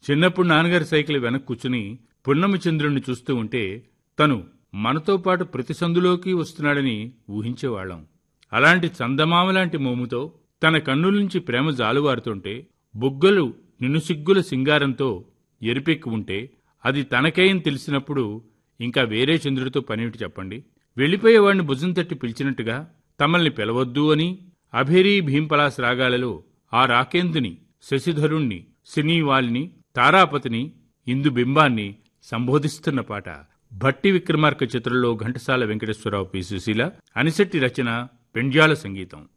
చిన్నప్పుడు నాన్నగారి సైకిల్ వెనక్కి కూర్చుని పున్నమి చంద్రుణ్ణి చూస్తూ ఉంటే తను మనతో పాటు ప్రతి సందులోకి వస్తున్నాడని ఊహించేవాళ్ళం అలాంటి చందమామ లాంటి మోముతో తన కన్నుల నుంచి ప్రేమ జాలువారుతుంటే బుగ్గలు నినుసిగ్గుల సింగారంతో ఎరిపెక్కి ఉంటే అది తనకేం తెలిసినప్పుడు ఇంకా వేరే చంద్రుడితో పనేమిటి చెప్పండి వెళ్ళిపోయేవాడిని భుజం తట్టి పిలిచినట్టుగా తమల్ని పిలవద్దు అని అభేరీ భీంపలాస్ రాగాలలో ఆ రాకేందుని శశిధరుణ్ణి సినీవాలిని తారాపతిని ఇందు బింబాన్ని సంబోధిస్తున్న పాట భట్టి విక్రమార్క చిత్రంలో ఘంటసాల వెంకటేశ్వరరావు పి సుశీల అనిశెట్టి రచన పెండ్యాల సంగీతం